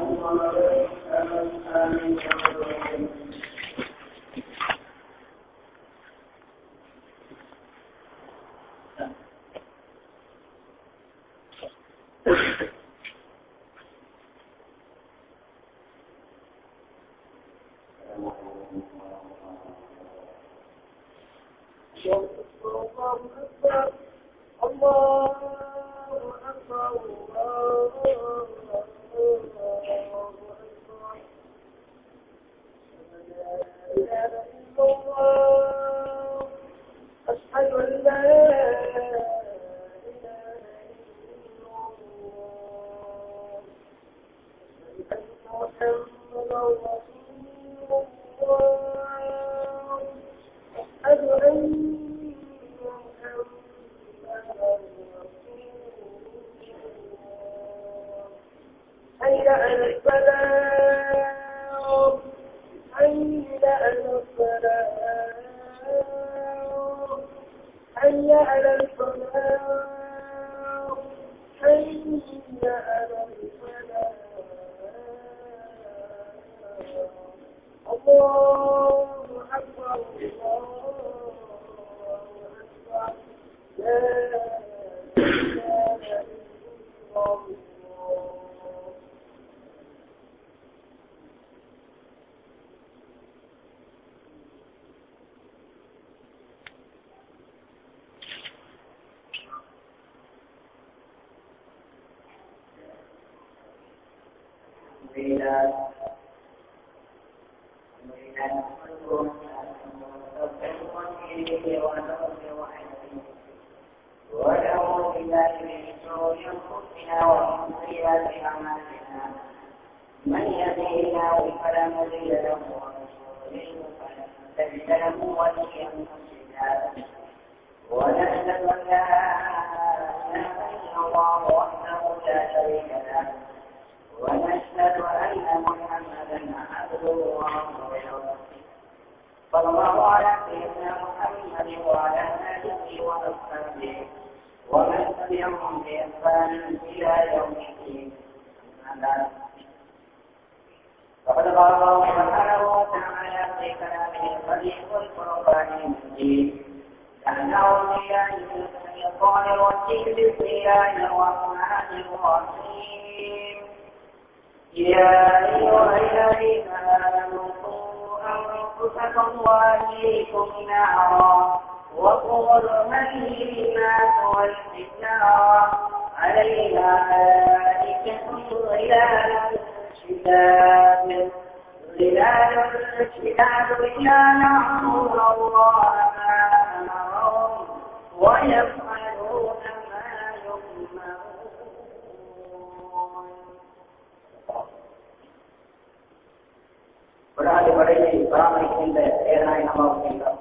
விடாது வடையை பராமரிக்கின்ற பேராய் நம்பாவுகின்றோம்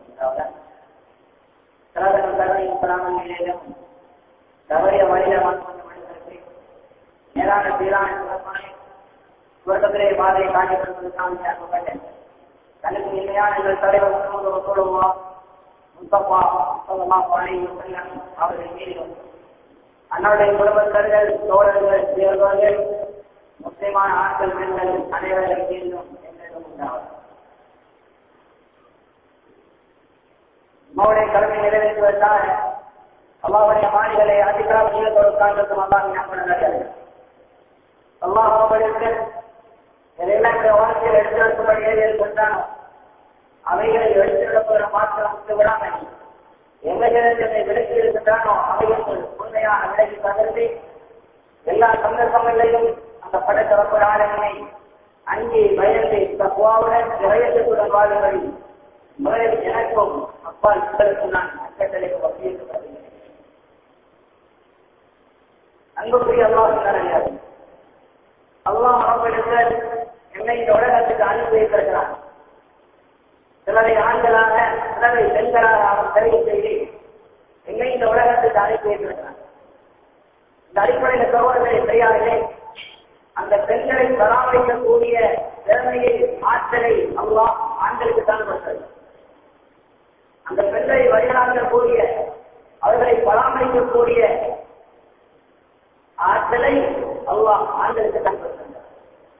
சராதரம் தருணையும் பராமரிக்கும் தவறிய வழியில மாற்றம் மனிதர்களுக்கு நேரான சீரான சிறப்பான சுவர்க்கத்திலே பாதையை காட்டி கொடுப்பதற்கான சேர்க்கப்பட்டேன் தனக்கு இல்லையான எங்கள் தலைவர் முகமது ரசூலுல்லா முஸ்தபா ஸல்லல்லாஹு அலைஹி வஸல்லம் அவர்கள் மீதும் அன்னாருடைய குடும்பத்தர்கள் தோழர்கள் தேர்வர்கள் முஸ்லிமான ஆட்கள் பெண்கள் அனைவர்கள் மீதும் என்றும் உண்டாகும் நம்முடைய கடமை நிறைவேற்றுவதற்காக அல்லாவுடைய மாணிகளை அதிகார நீளத்தோடு காண்பதும் அல்லாஹ் ஞாபகம் அல்லாஹ் அவர்களுக்கு எதெல்லாம் இந்த வாழ்க்கையில் எடுத்துரைக்கும்படி ஏறியது கொண்டானோ அவைகளை எடுத்துவிடப்போகிற மாற்றம் விட்டு விடாமல் எவைகளை விலக்கி இருக்கின்றானோ அவைகள் உண்மையாக விலகி தகர்ந்து எல்லா சந்தர்ப்பங்களிலும் அந்த படைத்தரப்பு ஆளுமை அங்கே பயந்து தக்குவாவுடன் இறையத்துடன் வாழுங்கள் முதலில் எனக்கும் அப்பால் உங்களுக்கு நான் அக்கட்டளைக்கு வசதிப்படுகிறேன் அன்புக்குரிய அல்லாஹ் நல்லது அல்லாஹ் அவர்களுக்கு என்னை இந்த உலகத்துக்கு அனுப்பி வைத்திருக்கிறார் சிலரை ஆண்களாக சிலரை பெண்களாக அவன் தெரிவு செய்து என்னை இந்த உலகத்துக்கு அனுப்பி வைத்திருக்கிறார் இந்த அடிப்படையில் சகோதரர்களை செய்யாதே அந்த பெண்களை பராமரிக்கக்கூடிய திறமையை ஆற்றலை அல்லாஹ் ஆண்களுக்கு தான் கொடுத்தது அந்த பெண்களை வழிநடத்தக்கூடிய அவர்களை பராமரிக்கக்கூடிய ஆற்றலை அல்லாஹ் ஆண்களுக்கு தான் கொடுத்தார்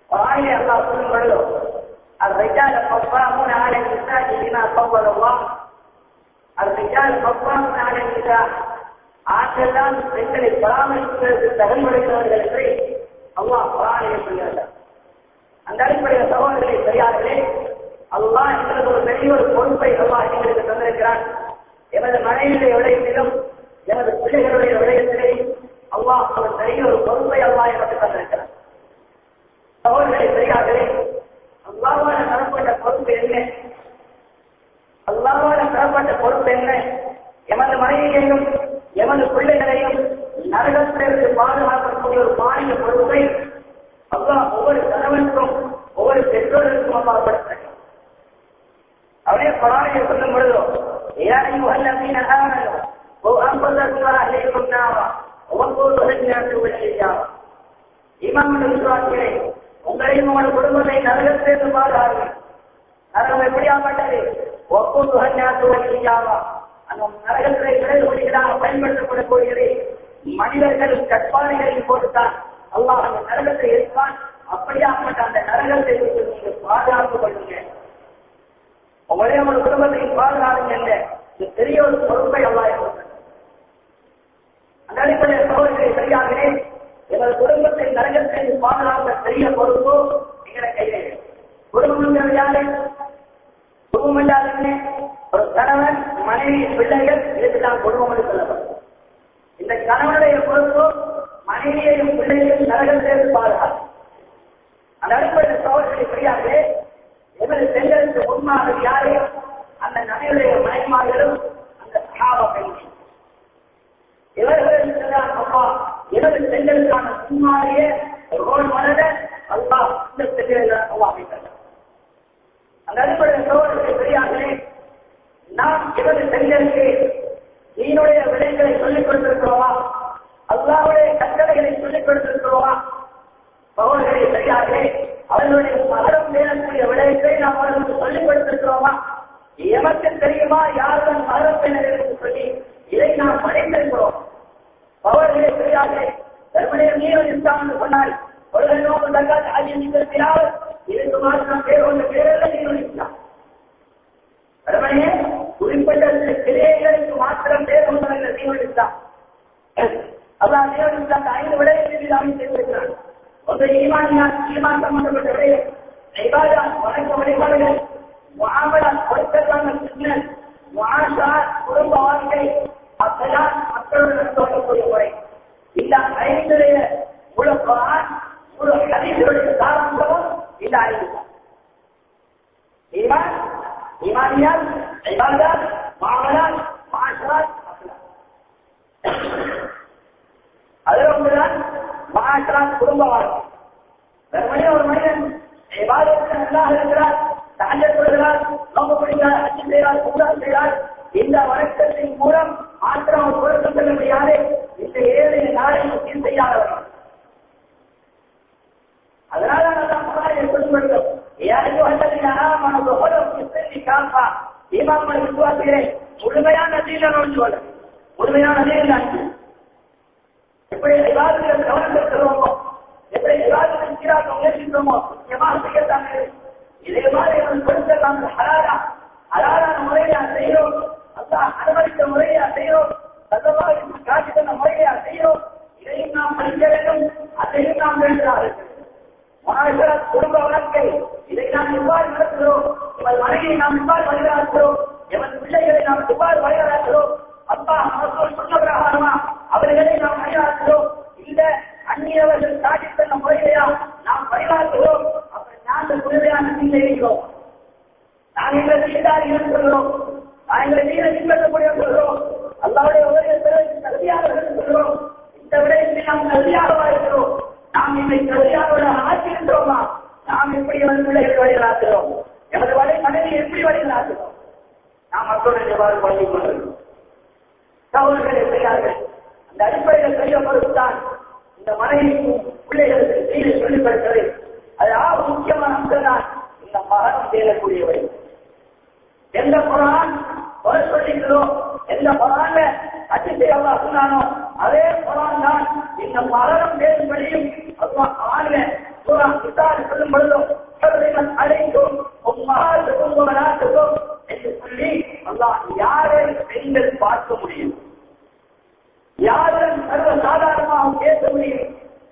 ஆயிலே அல்லாஹ் சொல்லும் பொழுது الرجال قوامون على النساء بما فضل الله الرجال قوامون على النساء ஆண்கள் தான் பெண்களை பராமரிப்பதற்கு தகவல்படுகிறவர்கள் என்று அல்லாஹ் குரானிலே சொல்கிறார் அந்த அடிப்படையில் சகோதரர்களை பெரியார்களே அல்லாஹ் எங்களுக்கு ஒரு பெரிய ஒரு பொறுப்பை அல்லாஹ் எங்களுக்கு தந்திருக்கிறான் எமது மனைவியுடைய விடயத்திலும் எமது பிள்ளைகளுடைய விடயத்திலே அல்லாஹ் ஒரு பெரிய ஒரு பொறுப்பை அல்லாஹ் எனக்கு தந்திருக்கிறான் சகோதரர்களை பெரியார்களே அல்லாஹால தரப்பட்ட பொறுப்பு என்ன அல்லாஹால தரப்பட்ட பொறுப்பு என்ன எமது மனைவியையும் எமது பிள்ளைகளையும் நரகத்திலிருந்து பாதுகாக்கக்கூடிய ஒரு மாநில பொறுப்பை அல்லாஹ் ஒவ்வொரு கணவனுக்கும் ஒவ்வொரு பெற்றோருக்கும் அல்லாஹ் படுத்த அவரே பராணியை சொல்லும் பொழுதோ ஏழையும் வல்லமீன ஆமனும் أنفسكم وأهليكم نارا وقودها الناس والحجارة இமாம் விசுவாசிகளே உங்களையும் உங்கள் குடும்பத்தை நரகத்திலிருந்து பாதுகாருங்கள் நரகம் எப்படியாப்பட்டது ஒப்பூர் துகன்யாசுவா அந்த நரகத்திலே விளைவு ஒழிகளாக பயன்படுத்தப்படக்கூடியது மனிதர்கள் கற்பானைகளில் போட்டுத்தான் அல்லாஹ் அந்த நரகத்தை இருப்பான் அப்படியாப்பட்ட அந்த நரகத்தை விட்டு நீங்கள் பாதுகாத்துக் கொள்ளுங்க உங்களே உங்கள் குடும்பத்தை பாதுகாருங்க என்ற இது பெரிய ஒரு பொறுப்பை அல்லாஹ் அந்த அடிப்படையில் சோழர்களை சரியாகவே எங்கள் குடும்பத்தை நரகத்தை பாதுகாக்க பெரிய பொறுப்பு எங்களை கையிலே குடும்பம் யாரு குடும்பம் என்றால் என்ன ஒரு கணவன் மனைவி பிள்ளைகள் இதுக்குதான் குடும்பம் என்று சொல்லப்படும் இந்த கணவனுடைய பொறுப்பு மனைவியையும் பிள்ளைகளையும் நரகத்திலிருந்து பாதுகாக்கும் அந்த அடிப்படையில் சோழர்களை சரியாகவே எமது பெண்களுக்கு முன்மாக யாரு அந்த நகையுடைய மயமார்களும் அந்த சகாப பெண்கள் இவர்களுக்கு அப்பா எனது பெண்களுக்கான முன்னாலேயே ரோல் மலர அல்லா இந்த பெண்கள் அல்லா அமைத்தார் அந்த அடிப்படையில் சோழர்களை சரியாகவே நாம் எனது பெண்களுக்கு நீனுடைய விலைகளை சொல்லிக் கொடுத்திருக்கிறோமா அல்லாவுடைய கட்டளைகளை சொல்லிக் கொடுத்திருக்கிறோமா சோழர்களை சரியாகவே அவர்களுடைய மகரம் தேடக்கூடிய விடயத்தை நாம் அவர்களுக்கு சொல்லிக் கொடுத்திருக்கிறோமா எமக்கு தெரியுமா யாருடன் மகரப்பினர் என்று சொல்லி இதை நாம் படித்திருக்கிறோம் அவர்களை தெரியாது தர்மடைய நீர் இஸ்லாம் சொன்னால் ஒரு நோக்கம் தங்கால் ஆகிய நீங்கள் இதுக்கு மாற்றம் பேர் ஒன்று பேரில் நீர் இஸ்லாம் தர்மனையே குறிப்பிட்ட கிரியைகளுக்கு மாத்திரம் பேர் ஒன்று நீர் இஸ்லாம் அதான் நீர் இஸ்லாம் ஐந்து விடயத்தில் அமைத்திருக்கிறான் ஒன்று ஈமானியால் ஈமான் சம்பந்தப்பட்ட விடயம் ஐபாதா வணக்க வழிபாடுகள் முகாமலா கொடுக்கலான சிக்னல் முகாஷா குடும்ப வாழ்க்கை அப்பதான் மக்களுடன் சொல்லக்கூடிய முறை இந்த ஐந்துடைய முழு குரான் முழு ஹதீசுடைய சாராம்சமும் இந்த ஐந்து ஈமான் ஈமானியால் ஐபாதாத் மாமலாத் மாஷராத் அதில் ஒன்றுதான் மாஷராத் குடும்ப வாழ்க்கை வெறுமனே ஒரு மனிதன் ஐபாதத்தில் நல்லாக இருக்கிறார் தாண்டல் கொள்கிறார் நோக்க பிடிக்கிறார் அச்சு செய்கிறார் குண்டால் செய்கிறார் இந்த வணக்கத்தின் மூலம் மாற்றம் பொருத்தம் செல்ல முடியாது இந்த ஏழு நாளை முக்கியம் செய்யாதவர்கள் அதனால நான் முன்னாடி சொல்லிவிட்டோம் யாரையும் காப்பா இமாமனை விசுவாசிக்கிறேன் முழுமையான தீனோடு சொல்ல முழுமையான தீன எப்படி விவாதத்தில் கவனம் செலுத்துகிறோமோ எப்படி விவாதத்தில் சீராக முயற்சிக்கிறோமோ முக்கியமாக செய்யத்தாங்க இதே மாதிரி கொடுத்த நாங்கள் ஹராரா ஹராரான முறையா செய்கிறோம் அந்த அனுமதித்த முறையா செய்கிறோம் சதமாக காட்சி தந்த முறையா செய்கிறோம் இதையும் நாம் படிக்க வேண்டும் அதையும் நாம் வேண்டார்கள் மாணவர்கள குடும்ப வழக்கை இதை நாம் எவ்வாறு நடத்துகிறோம் இவள் மனைவியை நாம் எவ்வாறு வழிநடத்துகிறோம் எவன் பிள்ளைகளை நாம் எவ்வாறு வழிநடத்துகிறோம் அப்பா மருத்துவர் சொன்ன பிரகாரமா அவர்களை நாம் வழிநடத்துகிறோம் இந்த அந்நியவர்கள் காட்டி தந்த முறையிலையா நாம் வழிநடத்துகிறோம் அப்படி நாங்கள் முழுமையான தீங்கை இருக்கிறோம் நாங்கள் சீதாரிகள் சொல்கிறோம் நாங்கள் நீரை பின்பற்றக்கூடிய சொல்கிறோம் அல்லாவுடைய உதவியை தகுதியாளர்கள் சொல்கிறோம் இந்த விடயத்தில் நாம் கல்வியாகவா இருக்கிறோம் நாம் இதை கல்வியாளோட ஆக்கியிருக்கிறோமா நாம் எப்படி வந்து பிள்ளைகள் வழிநடத்துகிறோம் எமது வழி மனைவி எப்படி வழிநடத்துகிறோம் நாம் மக்களுடைய எவ்வாறு பள்ளிக் கொண்டிருக்கிறோம் சகோதரர்களை செய்யார்கள் அந்த அடிப்படையில் செய்ய பொறுத்துதான் இந்த மனைவிக்கும் பிள்ளைகளுக்கு செய்தி சொல்லிப்படுகிறது அது ஆக முக்கியமான அம்சம் தான் இந்த மகனம் தேடக்கூடியவை எந்த குரான் ஒரு சொல்லிக்கிறோம் எந்த குரான்ல அச்சித்தை அல்லா சொன்னானோ அதே குரான் தான் இந்த மரணம் பேசும்படியும் அல்லா ஆண்ல சூரா நிசால் சொல்லும் பொழுதும் ஹர்ரிமத் அலைக்கும் உம்மஹாத்துக்கும் வபனாத்துக்கும் என்று சொல்லி அல்லாஹ் யாரை பெண்கள் பார்க்க முடியும் யாருடன் சர்வ சாதாரணமாக பேச முடியும்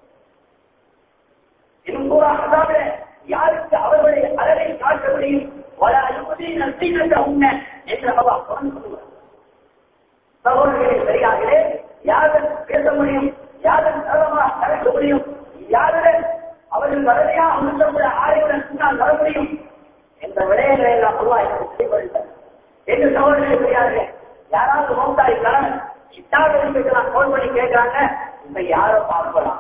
இன்னும் கூட அதாவது யாருக்கு அவர்களுடைய அளவை காட்ட முடியும் வர அனுமதி நசீகத்த உண்மை என்று அவா சொல்லுவார் சகோதரர்களே சரியாகவே யாருடன் பேச முடியும் யாருடன் சர்வமாக கலக்க முடியும் யாருடன் அவர்கள் வளரையாக உள்ளமுள்ள ஆய்வுடன் முன்னால் வர முடியும் என்ற விடயங்களை எல்லாம் உருவாக்கி செய்யப்படுகிறார் என்று சகோதரர்களே சரியாகவே யாராவது மௌத்தாய் கலன் இட்டாவது நான் போன் பண்ணி கேட்கிறாங்க இப்ப யாரை பார்க்கலாம்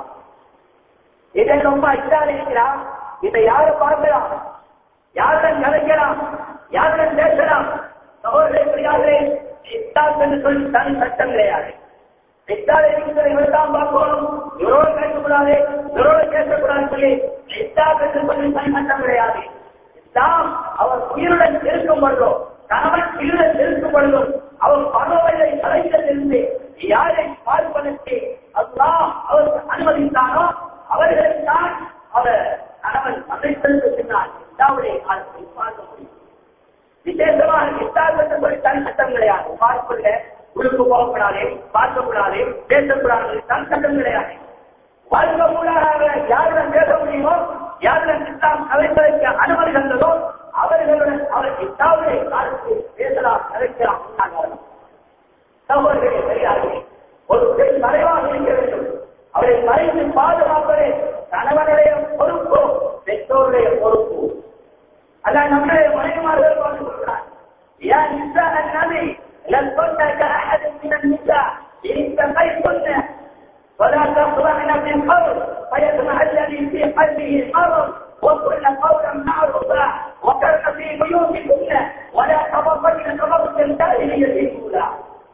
இதை ரொம்ப இதாக இருக்கிறான் இதை யாரை பார்க்கலாம் யாருடன் கலைக்கலாம் யாருடன் பேசலாம் சகோதரே புரியாதே இத்தால் என்று சொல்லி தனி சட்டம் கிடையாது இத்தால் இருக்கிற இவர்தான் பார்க்கணும் இவரோட பேசக்கூடாது இவரோட பேசக்கூடாதுன்னு சொல்லி இத்தால் என்று சொல்லி தனி சட்டம் கிடையாது இஸ்லாம் அவர் உயிருடன் இருக்கும் பொழுதோ கணவன் உயிருடன் இருக்கும் பொழுதோ அவர் பகவலை தலையிலிருந்து யாரை பார்ப்பதற்கு அல்லாஹ் அவருக்கு அனுமதித்தானோ அவர்களுக்குத்தான் அவர் கணவன் அமைத்ததற்கு பின்னால் இஸ்லாவுடைய காலத்தில் பார்க்க முடியும் விசேஷமாக இஸ்லாம் என்று சொல்லி தனி சட்டம் கிடையாது பார்க்கல உழுக்கு போகக்கூடாது பார்க்கக்கூடாது பேசக்கூடாது தனி சட்டம் கிடையாது வாழ்க்கை மூலமாக யாருடன் பேச முடியுமோ யாருடன் இஸ்லாம் கலைப்பதற்கு அனுமதி தந்ததோ அவர்களுடன் அவர் இஸ்லாவுடைய காலத்தில் பேசலாம் கலைக்கலாம் முன்னாங்க சகோதரர்களே சரியாகவே ஒரு பெண் மறைவாக இருக்க வேண்டும் அவரை மறைந்து பாதுகாப்பதே கணவனுடைய பொறுப்பு பெற்றோருடைய பொறுப்பு அதான் நம்முடைய மனைவிமார்கள் பார்த்து கொள்கிறார் يا نساء النبي لستن كأحد من النساء إن اتقيتن ولا تخضعن بالقول فيطمع الذي في قلبه مرض وقلن قولا معروفا وكرن في بيوتكن ولا تبطلن تبرج الجاهلية الأولى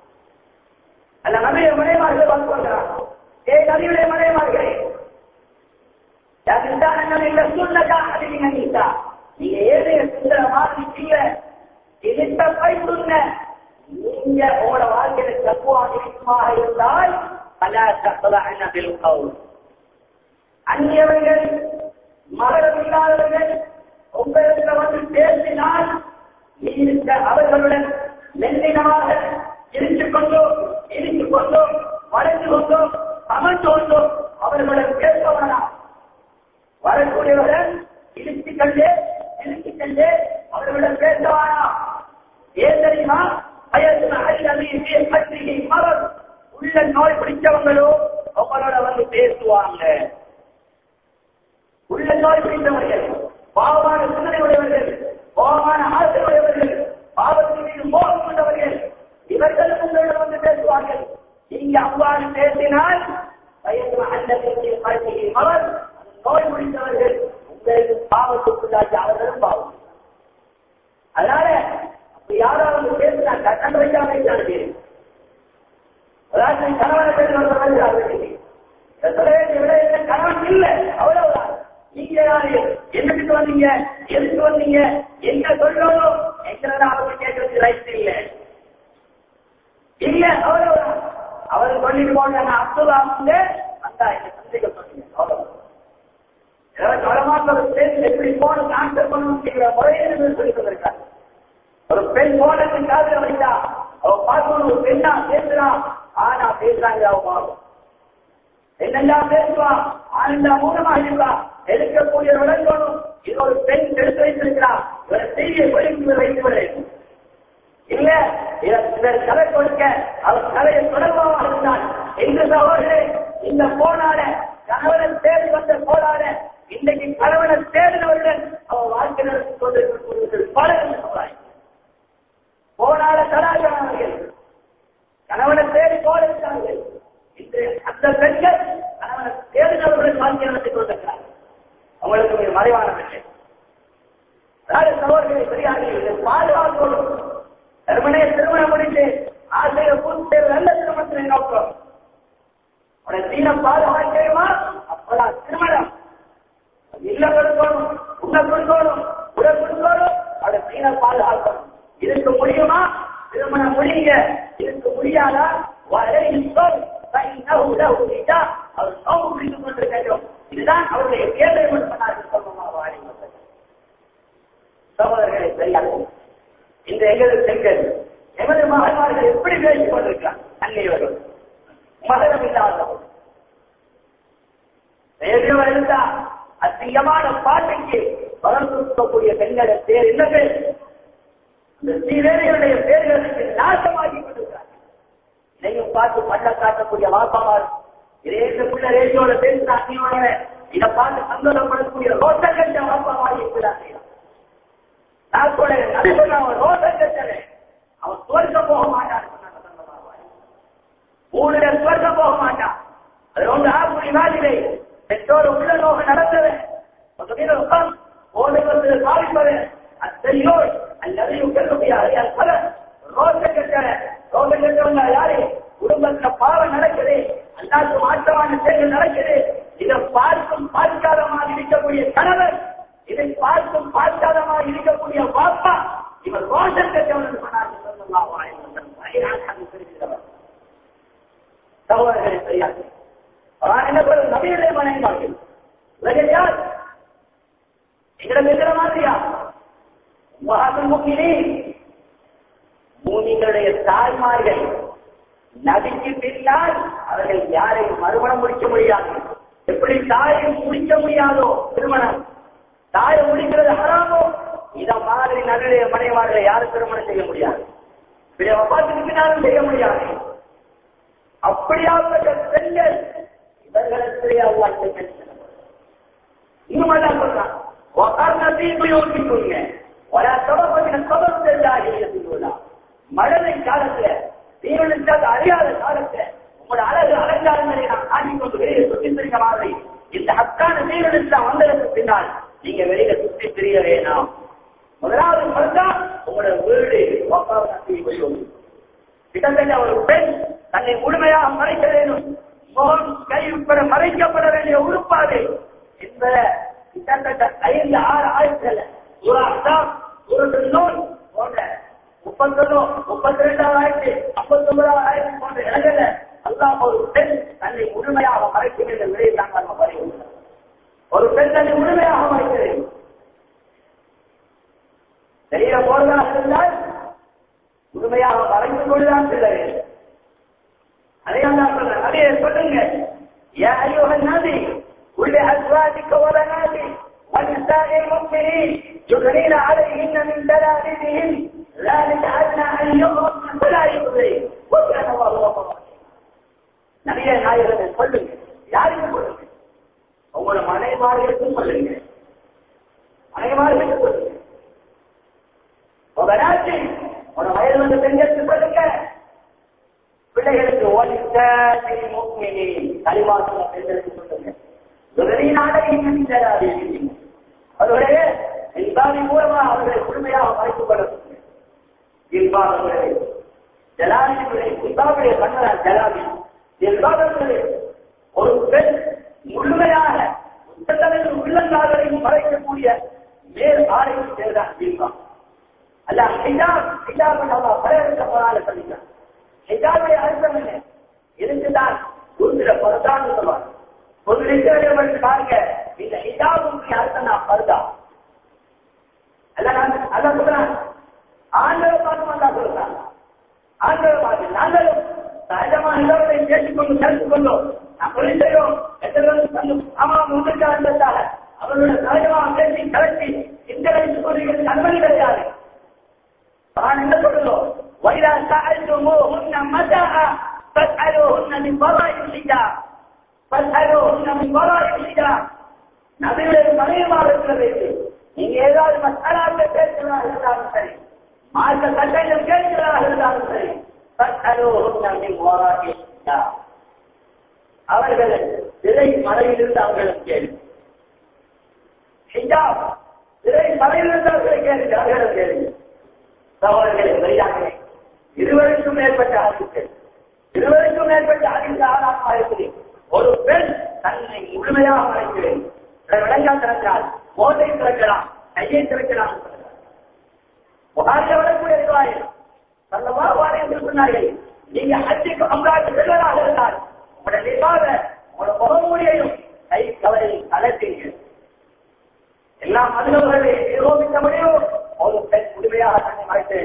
அல்ல நபிய மனைமார்கள் வந்து கொள்கிறார் ஏ நபியுடைய மனைமார்களே இல்ல சுண்ணதா அதிக நீட்டா நீங்க ஏழைய சுந்தர மாதிரி செய்ய எதிர்த்த கை சொன்ன நீங்க உங்களோட வாழ்க்கையில தப்புவாக இருக்குமாக இருந்தால் பல தப்பதான கவுல் அந்நியவர்கள் மகளம் இல்லாதவர்கள் உங்களுக்கு வந்து பேசினால் நீங்க அவர்களுடன் மெல்லினமாக இருந்து கொண்டோ இருந்து கொண்டோ வளைந்து கொண்டோ அமர்ந்து கொண்டோ அவர்களுடன் பேச வேணாம் வரக்கூடியவர்கள் இழுத்து கண்டு இழுத்து கண்டு அவர்களுடன் பேச வேணாம் ஏன் தெரியுமா பற்றிகை மரம் உள்ள நோய் பிடிச்சவங்களோ அவங்களோட வந்து பேசுவாங்க உள்ள நோய் பிடித்தவர்கள் பாவமான சிந்தனை உடையவர்கள் பாவமான ஆசை உடையவர்கள் பாவத்தின் மீது மோகம் கொண்டவர்கள் இவர்கள் உங்களிடம் வந்து பேசுவார்கள் நீங்க அவ்வாறு பேசினால் பயந்து அல்லது வாழ்க்கையை அவர் நோய் முடிந்தவர்கள் உங்களுக்கு பாவத்துக்குள்ளாச்சு அவர்களும் பாவம் அதனால அப்ப யாராவது பேசினா கட்டம் வைக்காம இருக்காது அதாவது கணவனை பேசுவாங்க கணவன் இல்ல அவ்வளவுதான் நீங்க யாரு என்னத்துக்கு வந்தீங்க எதுக்கு வந்தீங்க எங்க சொல்லணும் எங்களை அவங்க கேட்கறதுக்கு ரைட் இல்லை இல்ல அவ்வளவுதான் அவர் சொல்லிட்டு போன நான் அப்துல்லா வந்து அந்த சந்திக்க சொன்னீங்க அவ்வளவுதான் எப்படி போன ஆன்சர் பண்ணணுங்கிற முறையை சொல்லி கொண்டிருக்காங்க ஒரு பெண் போனது காதல வைத்தா அவ பார்க்கணும் ஒரு பெண்ணா பேசுறான் ஆனா பேசுறாங்க அவ பாவம் என்னெல்லாம் பேசுவா ஆனந்தா மூலமா இருக்கா எடுக்கக்கூடிய விளங்கணும் இது ஒரு பெண் எடுத்து வைத்திருக்கிறார் இவர் செய்தியை வெளிக்கு வைத்து இல்ல இதற்கு கலை கொடுக்க அவர் கலையை தொடர்பாக இருந்தால் எங்க சகோதரே இந்த போனால கணவனை தேடி வந்த போனால இன்றைக்கு கணவனை தேடினவர்கள் அவர் வாழ்க்கை நடத்தி கொண்டிருக்கக்கூடிய பலர் சொல்றாங்க போனால தடாகிறார்கள் கணவனை தேடி போடுகிறார்கள் இன்று அந்த பெண்கள் கணவனை தேடினவர்கள் வாழ்க்கை நடத்தி கொண்டிருக்கிறார்கள் அவங்களுக்கு ஒரு மறைவான விஷயம் அதாவது சகோதரர்களை சரியாக பாதுகாக்கணும் தருமனையை திருமணம் முடித்து ஆசையை பூர்த்தி நல்ல திருமணத்தினை நோக்கம் உடைய தீன பாதுகாக்கிறமா அப்பதான் திருமணம் இல்ல கொடுக்கணும் உன்னை கொடுக்கணும் உடல் கொடுக்கணும் அவருடைய தீன பாதுகாக்கணும் இதுக்கு முடியுமா திருமணம் முடியுங்க இதுக்கு முடியாதா வரை அவர் நோவு பிடித்துக் கொண்டிருக்கிறோம் இதுதான் அவருடைய கேள்வி பெண்கள் எமது மகன்மார்கள் எப்படி பேசிக் கொண்டிருக்கிறார் அன்னையவர்கள் மகரம் இல்லாதவர்கள் ரேடியோ இருந்தா அசிங்கமான பாட்டுக்கு வளர்த்துக்கூடிய பெண்களை பேர் என்ன பேர் இந்த ஸ்ரீவேதிகளுடைய பேர்களுக்கு நாசமாகி கொண்டிருக்கிறார் இதையும் பார்த்து பள்ள காட்டக்கூடிய வாப்பாவார் இதேக்குள்ள ரேடியோல பேசின அன்னையோட இதை பார்த்து சந்தோஷப்படக்கூடிய ரோட்டங்கட்ட வாப்பாவாக இருக்கிறார் நான் சொல்றேன் நடுவில் அவன் ரோட்டங்கட்டலே அவன் தோற்க போக மாட்டான் ஊரில் தோற்க போக மாட்டான் அது ஒன்று ஆகுடி மாதிரிலே பெற்றோர் உள்ள நோக நடந்தது ஓடுவது சாதிப்பது அத்தையோர் அல்லது உட்கொள்ளுடைய பல ரோசங்கட்ட ரோசங்கட்டவங்க யாரு குடும்பத்துல பாவம் நடக்குது அல்லாத்து மாற்றமான செயல்கள் நடக்குது இதை பார்க்கும் பார்க்காதமாக இருக்கக்கூடிய கணவர் இதை பார்க்கும் பார்க்காதமாக இருக்கக்கூடிய பாப்பா இவர் ரோஷன் கட்டவன் சொன்னார் சகோதரர்களை செய்யாது என்ன சொல்றது நவீன மனைவார்கள் உலகில் யார் எங்களை இருக்கிற மாதிரியா மகாத்ம முக்கினே பூமிகளுடைய தாய்மார்கள் நதிக்கு பின்னால் அவர்கள் யாரையும் மறுமணம் முடிக்க முடியாது எப்படி தாயை முடிக்க முடியாதோ திருமணம் தாயை முடிக்கிறது ஹராமோ இத மாதிரி நடுடைய மனைவார்களை யாரும் திருமணம் செய்ய முடியாது பார்த்துக்கு பின்னாலும் செய்ய முடியாது அப்படியாப்பட்ட பெண்கள் இவர்களுக்கு அவ்வாறு இன்னும் அல்லா சொல்றான் உபயோகிக்குங்க ஒரு சபத்தின் சபம் செல்லாக மழலை காலத்துல தீவனத்தால் அறியாத காலத்துல உங்களோட அழகு அலங்காரங்களை நான் காட்டிக் கொண்டு வெளியே சுற்றி திரிக்க மாதிரி இந்த ஹக்கான தீவனத்தில் வந்ததற்கு பின்னால் நீங்க வெளியில சுற்றி திரிய வேணாம் முதலாவது பார்த்தா உங்களோட வீடு உபயோகிக்கும் கிட்டத்தட்ட ஒரு பெண் தன்னை முழுமையாக மறைக்க வேண்டும் முகம் கை உட்பட மறைக்கப்பட வேண்டிய உறுப்பாது என்பத கிட்டத்தட்ட ஐந்து ஆறு ஆயிரத்துல ஒரு அர்த்தம் ஒரு நூல் போன்ற முப்பத்தொன்னு முப்பத்தி ரெண்டாவது ஆயிரத்தி ஐம்பத்தி ஒன்பதாவது ஆயிரத்தி போன்ற இடங்கள்ல அல்லாம ஒரு பெண் தன்னை முழுமையாக மறைக்க வேண்டிய விலையை தான் நம்ம வருகிறோம் ஒரு பெண் தன்னை முழுமையாக மறைக்க வேண்டும் தெரிய போறதாக இருந்தால் முழுமையாக மறைந்து கொண்டுதான் செல்ல வேண்டும் அதையும் தான் சொல்றேன் அதையே சொல்லுங்க يا أيها النبي قل لأزواجك وبناتك ونساء المؤمنين يغنين عليهن من جلابيبهن ذلك أدنى أن يغرقن فلا يؤذين وكان الله غفورا நபிய நாயகத்தை சொல்லுங்க யாருக்கு சொல்லுங்க உங்களோட மனைமார்களுக்கும் சொல்லுங்க மனைமார்களுக்கு சொல்லுங்க உங்க நாட்டு ஒரு வயது வந்த பெண்களுக்கு சொல்லுங்க பிள்ளைகளுக்கு கலிவாசன பெண்களுக்கு சொல்லுங்க அவர்களே இன்பாவின் மூலமாக அவர்களை முழுமையாக மறைத்துக் கொள்ள இன்பாவங்களே ஜலாதிபதி இன்பாவுடைய கண்ணனார் ஜலாதி இன்பாவங்களே ஒரு பெண் முழுமையாக உத்தரவின் உள்ளங்கால்களையும் மறைக்கக்கூடிய மேல் ஆடையும் சேர்ந்தான் இன்பா அல்ல ஹிஜாப் ஹிஜாப் நம்ம பலருக்கு போனால சொல்லிக்கலாம் ஹிஜாபுடைய அர்த்தம் என்ன இதுக்குதான் குருந்திர பரதான் சொல்லுவாங்க ஒரு லிட்டரேஜர் பாருங்க இந்த ஹிஜாபுக்கு அர்த்தம் நான் பருதா அல்ல நான் அதான் சொல்றேன் ஆண்களை பார்த்து வந்தா சொல்றாங்க ஆண்களை பார்த்து நாங்களும் சகஜமா எல்லாரை பேசிக்கொண்டு சேர்த்து கொண்டோம் நான் சொல்லி செய்வோம் எத்தனை ஆமா முன்னுக்கு இருந்ததாக அவர்களோட சகஜமாக பேசி கலட்டி இந்த வயசு கொள்கைகள் அனுமதி கிடையாது நான் என்ன சொல்லுவோம் وإذا سألتموهن متاع فاسألوهن من وراء الحجاب فاسألوهن من وراء الحجاب நபியுடைய மனைவியாக இருக்கிறது நீங்க ஏதாவது மசாலாத்தை பேசுகிறதா இருந்தாலும் சரி மார்க்க சட்டங்கள் கேட்கிறதா இருந்தாலும் சரி அவர்கள் திரை மலையிலிருந்து அவர்களும் கேள்வி ஹிஜாப் திரை மலையிலிருந்து அவர்களை கேள்வி அவர்களும் கேள்வி சகோதரர்களை வெளியாகிறேன் இருவருக்கும் மேற்பட்ட ஆதிக்கள் இருவருக்கும் மேற்பட்ட ஆதிக்க ஆதாரமாக இருக்கிறேன் ஒரு பெண் தன்னை முழுமையாக மறைக்கிறேன் விளங்கா திறக்கிறார் மோதை திறக்கலாம் கையை திறக்கலாம் வரக்கூடிய இருவார்கள் சல்லமா வாரியத்தில் சொன்னார்கள் நீங்க ஹஜ்ஜுக்கு அம்ராஜ் செல்வராக இருந்தால் உங்களோட நிர்வாக உங்களோட முகமூடியையும் கை கவலை அலர்த்தீங்க எல்லா மதுரவர்களை நிரூபிக்க முடியும் ஒரு பெண் முழுமையாக தன்னை மறைத்து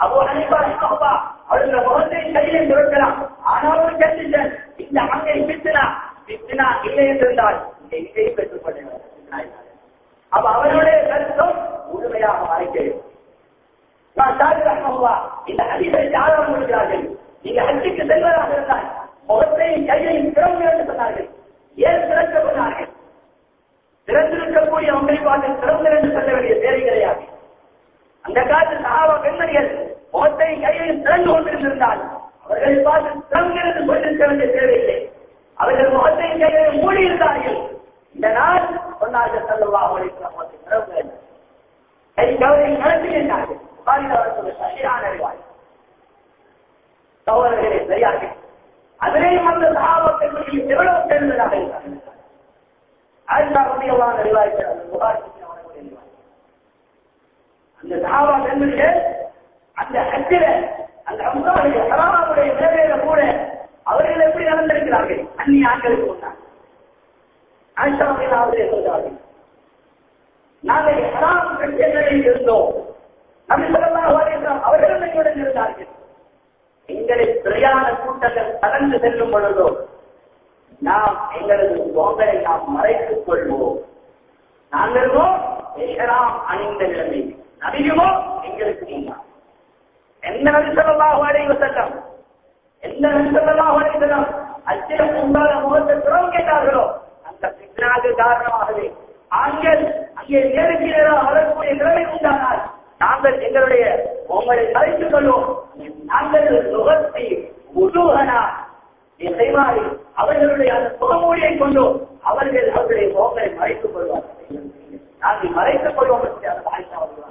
அபோ அனிபா அப்பா அவர்கள் முகத்தை கையிலே சுரக்கலாம் ஆனாலும் கண்டிஷன் இந்த அங்கை பித்தினா பித்தினா இல்லை என்றிருந்தால் இந்த இதை பெற்றுக் கொள்ளுங்கள் அப்ப அவருடைய கருத்தும் முழுமையாக மறைக்கிறது நான் சாதி ரஹ்மல்லா இந்த ஹதீஸை ஆதாரம் கொடுக்கிறார்கள் நீங்க ஹஜ்ஜுக்கு செல்வதாக இருந்தால் முகத்தையும் கையையும் திறந்து என்று சொன்னார்கள் ஏன் திறக்க சொன்னார்கள் திறந்திருக்கக்கூடிய அவங்களை பார்த்து திறந்து என்று சொல்ல வேண்டிய தேவை கிடையாது அந்த காலத்தில் சகாபா பெண்மணிகள் முகத்தையும் கையையும் திறந்து கொண்டிருந்திருந்தால் அவர்களை பார்த்து திறந்து என்று சொல்லிருக்க வேண்டிய தேவையில்லை அவர்கள் முகத்தையும் கையையும் மூடியிருந்தார்கள் இந்த நாள் சொன்னார்கள் செல்லவா அவர்களை திறந்து கை கவலை நடத்துகின்றார்கள் சரியான அறிவாய் சகோதரர்களே சரியாக அதிலேயும் அந்த சகாபத்தில் எவ்வளவு சேர்ந்ததாக இருக்கிறார்கள் ஆயிஷா ரலியல்லாஹு அன்ஹா அறிவாய்க்கிறார் புகாரி அவர்களுடைய அறிவாய் அந்த சஹாபா பெண்மணிகள் அந்த ஹஜ்ஜில அந்த அம்சாவுடைய ஹராமுடைய வேலையில கூட அவர்கள் எப்படி நடந்திருக்கிறார்கள் அந்நிய ஆண்களுக்கு முன்னால் ஆயிஷா ரலியல்லாஹு அவர்களே சொல்கிறார்கள் நாங்கள் ஹராம் கட்டிய நிலையில் இருந்தோம் நபி ஸல்லல்லாஹு அலைஹி வஸல்லம் அவர்கள் எங்களுடன் இருந்தார்கள் எங்களை பிரயாண கூட்டங்கள் கடந்து செல்லும் பொழுதோ நாம் எங்களது முகங்களை நாம் மறைத்துக் கொள்வோம் நாங்களோ எஹராம் அணிந்த நிலைமை நபியுமோ எங்களுக்கு நீங்காம் எந்த நபி ஸல்லல்லாஹு அலைஹி வஸல்லம் எந்த நபி ஸல்லல்லாஹு அலைஹி வஸல்லம் அச்சில உண்டான முகத்தை திறவு கேட்டார்களோ அந்த பித்னாக்கு காரணமாகவே ஆண்கள் அங்கே நேருக்கு நேராக வரக்கூடிய நிலைமை உண்டானால் நாங்கள் எங்களுடைய உங்களை மறைத்துக் கொள்வோம் நாங்கள் நுகர்த்தி உருவனா செய்வாரி அவர்களுடைய அந்த முகமூடியை கொண்டு அவர்கள் அவர்களுடைய முகங்களை மறைத்துக் கொள்வார்கள் நாங்கள் மறைத்துக் கொள்வோம் என்று அந்த ஆயிஷா அவர்கள்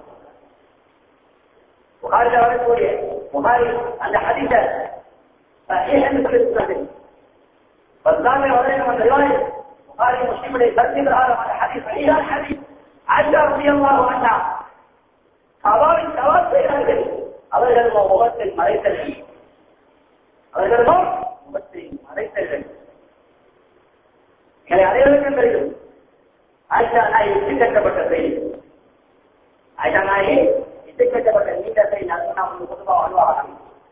புகாரில் வரக்கூடிய புகாரி அந்த ஹதீஸ என்று சொல்லியிருக்கிறது பத்தாமே வரையும் அந்த ரிவாய் புகாரி முஸ்லிமுடைய கருத்து பிரகாரம் அந்த ஹதீஸ் சரியான ஹதீஸ் ஆயிஷா ரலியல்லாஹு அன்ஹா சவாலை சவால் செய்கிறார்கள் அவர்கள் முகத்தை மறைத்தர்கள் அவர்களோ முகத்தை மறைத்தர்கள் எங்களை அனைவருக்கும் தெரியும் ஆயிஷா நாய் இட்டு கட்டப்பட்ட செய்தி ஆயிஷா நாய் இட்டு கட்டப்பட்ட நீண்ட செய்தி நான் சொன்னா உங்களுக்கு பொதுவா வாழ்வாக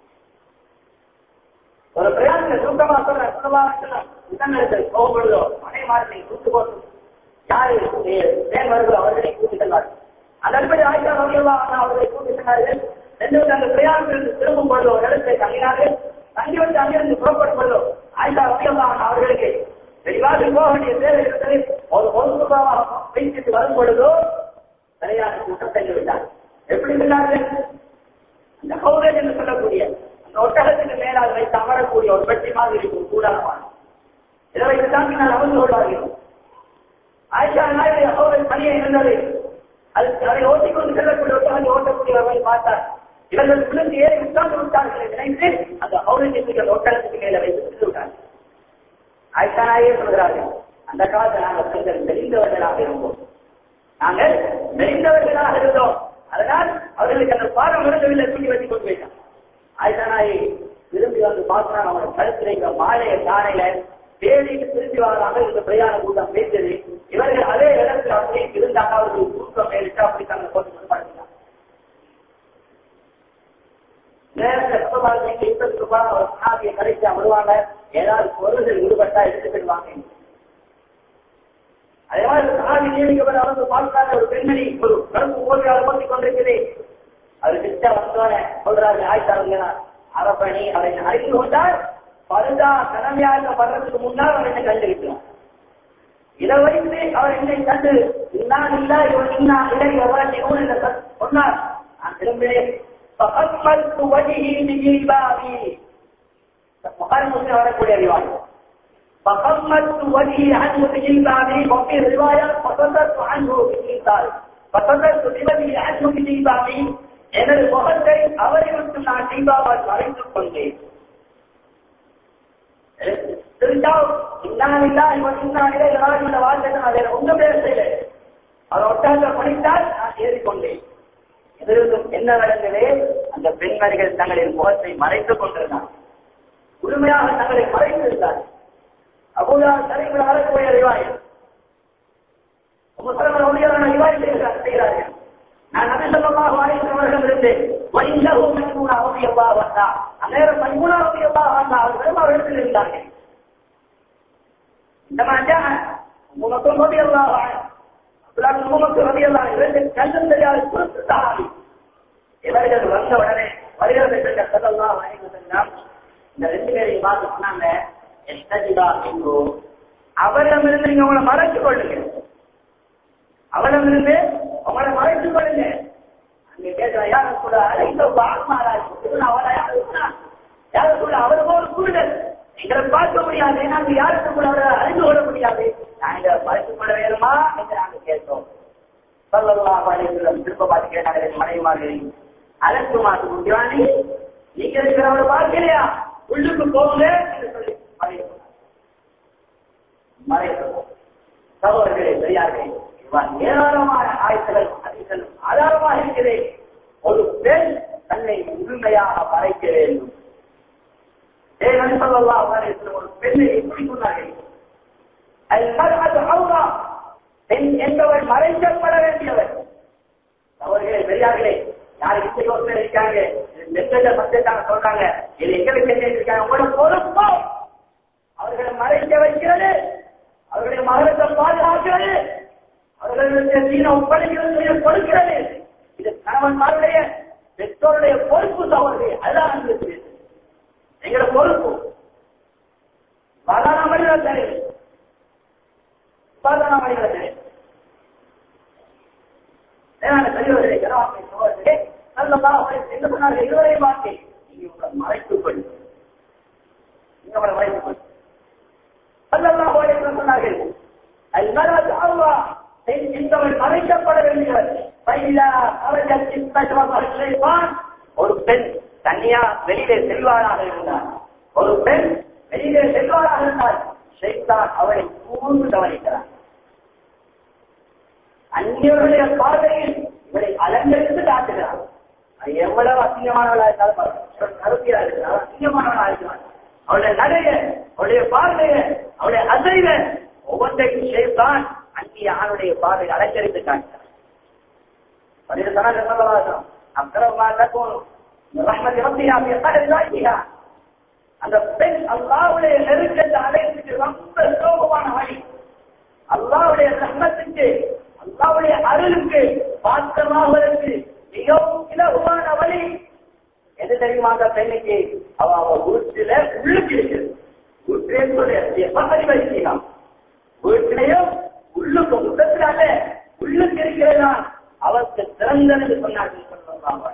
ஒரு பிரயாணத்தில் சுத்தமா சொல்ற சுத்தமாக இதங்களுக்கு போகப்படுதோ மனை மாறனை கூட்டு போட்டு யாரு தேன் வருகிறோ அவர்களை கூட்டி செல்வார்கள் அதன்படி ஆயிஷா ரலியல்லாஹு அன்ஹா அவர்களை கூட்டி சென்றார்கள் ரெண்டு அந்த பிரயாணத்திலிருந்து திரும்பும் பொழுது ஒரு இடத்தை தங்கினார்கள் தங்கி வந்து அங்கிருந்து புறப்படும் பொழுது ஆயிஷா ரலியல்லாஹு அன்ஹா அவர்களுக்கு வெளிவாக போக வேண்டிய தேவை இருந்தது ஒரு ஒரு ரூபாவாக வைத்துட்டு வரும் பொழுதோ சரியான கூட்டம் சென்று விட்டார் எப்படி சொன்னார்கள் அந்த கௌரவ் என்று சொல்லக்கூடிய அந்த ஒட்டகத்துக்கு மேலாக வைத்து அமரக்கூடிய ஒரு பெட்டி மாதிரி இருக்கும் கூடாரமான இதை வைத்து தாங்கினால் அமர்ந்து கொள்வார்கள் ஆயிஷா நாயுடைய கௌரவ் பணியை இருந்தது அது அதை ஓட்டிக்கொண்டு செல்லக்கூடிய ஒட்டகத்தை ஓட்டக்கூடியவர்கள் பார்த்தார் இவர்கள் விழுந்து ஏறி உட்கார்ந்து விட்டார்கள் என்று நினைத்து அந்த அவுரங்கசீபிகள் ஒட்டகத்துக்கு மேல வைத்து சென்று விட்டார்கள் ஆயிஷா நாயே சொல்கிறார்கள் அந்த காலத்தில் நாங்கள் கொஞ்சம் தெரிந்தவர்களாக இருந்தோம் நாங்கள் தெரிந்தவர்களாக இருந்தோம் அதனால் அவர்களுக்கு அந்த பாடம் விருந்தவில்லை தூக்கி வச்சு கொண்டு போயிட்டான் ஆயிஷா நாயை திரும்பி வந்து பார்த்தா அவனை கருத்துல இந்த மாலைய தானையில தேடிட்டு திரும்பி வராங்க இந்த பிரயாண கூட்டம் பேசியது இவர்கள் அதே இடத்துல அப்படியே இருந்தாங்க அவர்கள் தூக்கம் மேலிட்டு அப்படி தங்க போட்டு கொண்டு படுத்தினாங்க கடைசியா வருவாங்க ஏதாவது பொருள்கள் ஈடுபட்டா எடுத்துக்கிடுவாங்க அதே மாதிரி சாதி நியமிக்கப்பட்ட அவங்க பார்க்காத ஒரு பெண்மணி ஒரு கருப்பு போட்டியாளர் போட்டி கொண்டிருக்கிறேன் அது கிட்ட வந்தோடனே சொல்றாரு ஆயிட்டாருங்க அரப்பணி அதை அறிந்து கொண்டால் பருதா கடமையாக்கப்படுறதுக்கு முன்னால் அவர் என்னை கண்டிருக்கிறார் இதை வைத்து அவர் என்னை கண்டு இன்னான் இல்லா இவன் இன்னா இலை எவ்வளவு இவன் என்று சொன்னார் நான் திரும்பினேன் பகம்மத்து வஜிஹி பிஜிபாவி புகார் முஸ்லிம் வரக்கூடிய அறிவாள் فقمت وجهي عنه بجلبابي وفي رواية فصدرت عنه بجلبابي فصدرت بوجهي عنه بجلبابي எனது முகத்தை அவரை விட்டு நான் தீபாவால் மறைத்துக் கொண்டேன் திருச்சாவ் இன்னாலில்லா இவன் இன்னாலே இந்த வாழ்க்கை நான் வேற ஒன்றும் பேர் செய்யல அவர் ஒட்டாக படித்தால் நான் ஏறிக்கொண்டேன் எதிர்க்கும் என்ன நடந்ததே அந்த பெண்மணிகள் தங்களின் முகத்தை மறைத்துக் கொண்டிருந்தார் முழுமையாக தங்களை மறைத்திருந்தார் அபூதா சரிகள் வரக்கூடிய அறிவாய் முஸ்லிம்கள் ஒளியான அறிவாய் செய்கிறார்கள் நான் நபி சொல்லமாக வாய்ந்தவர்கள் இருந்தேன் வைந்தவும் ஆனா அந்நேரம் பதிமூணாம் ரவி எல்லாம் ஆண்டா அவர்களும் அவரிடத்தில் இருந்தார்கள் இந்த மாதிரி உமக்கும் ரவி எல்லாம் உமக்கு ரவி எல்லாம் இரண்டு கண்ணும் தெரியாத குறித்து சாமி இவர்கள் வந்த உடனே வருகிறது கதெல்லாம் வாங்கிக்கலாம் இந்த ரெண்டு பேரையும் பார்த்து சொன்னாங்க எஸ்டா என்று அவரிடமிருந்து நீங்க உங்களை மறைச்சு கொள்ளுங்க அவரிடமிருந்து உங்களை மறைச்சு கொள்ளுங்க அங்க கேட்கிற யார கூட அழைத்த வாழ்மாராஜ் அவரை யார கூட அவரு போல கூடுதல் எங்களை பார்க்க முடியாது நாங்க யாருக்கு கூட அவரை அறிந்து கொள்ள முடியாது நாங்க மறைத்து கொள்ள வேணுமா என்று நாங்க கேட்டோம் சொல்லலாம் பாடிகளும் திரும்ப பார்த்து கேட்டாங்க மனைவிமார்கள் அதற்கு மாத்து முடிவானி நீங்க இருக்கிறவரை பார்க்கலையா உள்ளுக்கு போங்க என்று சொல்லி மறைக்கிறோம் சகோதரர்களே பெரியார்களே இவ்வாறு ஏராளமான ஆய்வுகள் அதிகளும் ஆதாரமாக இருக்கிறேன் ஒரு பெண் தன்னை உரிமையாக மறைக்க வேண்டும் தேவன் சொல்லலாம் ஒரு பெண்ணை எப்படி சொன்னார்கள் பெண் என்பவர் மறைக்கப்பட வேண்டியவர் அவர்களே பெரியார்களே யார் இந்த யோசனை இருக்காங்க நெத்தல சப்ஜெக்டாக சொல்றாங்க இது எங்களுக்கு என்ன இருக்காங்க உங்களோட பொறுப்போ அவர்களை மறைக்க வைக்கிறது அவர்களுடைய மகளத்தை பாதுகாக்கிறது அவர்களுடைய தீன ஒப்படைக்கிறது கொடுக்கிறது இது கணவன்மாருடைய பெற்றோருடைய பொறுப்பு சகோதரி அதுதான் எங்களுக்கு எங்களோட பொறுப்பு சாதாரண மனிதர் சரி சாதாரண மனிதர் சரி பெரியவர்களே கனவாக்கை சோழர்களே நல்லதாக என்ன சொன்னார்கள் இருவரையும் வாழ்க்கை நீங்க உங்களை மறைத்துக் கொள் நீங்க உங்களை மறைத்துக் கொள் அல்லல்லாஹு சொன்னார்கள் المرأة الله இந்தவள் மறைக்கப்பட வேண்டியவர் ஒரு பெண் தனியா வெளியிலே செல்வாராக இருந்தார் ஒரு பெண் வெளியிலே செல்வாராக இருந்தால் ஷைத்தான் அவளை கூர்ந்து கவனிக்கிறார் அந்நியர்களுடைய பார்வையில் இவரை அலங்கரித்து காட்டுகிறார் அது எவ்வளவு அசிங்கமானவளா இருந்தாலும் கருத்தியா இருக்கிறார் அசிங்கமானவளா இருக்கிறார் அவளுடைய நடைய அவளுடைய பார்வைய அவளுடைய அசைவ ஒவ்வொன்றையும் சேர்த்தான் அந்நிய ஆணுடைய பார்வை அலங்கரித்து காட்டுகிறார் அந்த பெண் அல்லாவுடைய நெருக்கத்தை அடையத்துக்கு ரொம்ப சோகமான வழி அல்லாவுடைய ரஹ்மத்துக்கு அல்லாவுடைய அருளுக்கு பாத்திரமாவதற்கு மிகவும் இலகுவான வழி எது தெரியுமா அந்த பெண்ணுக்கு அவ அவ வீட்டுல உள்ளுக்கு இருக்குது வீட்டிலே சொல்லி பக்கடி வைக்கலாம் வீட்டிலையும் உள்ளுக்கு முகத்தினால உள்ளுக்கு இருக்கிறதா அவருக்கு திறந்தது சொன்னார்கள் சொல்லலாம்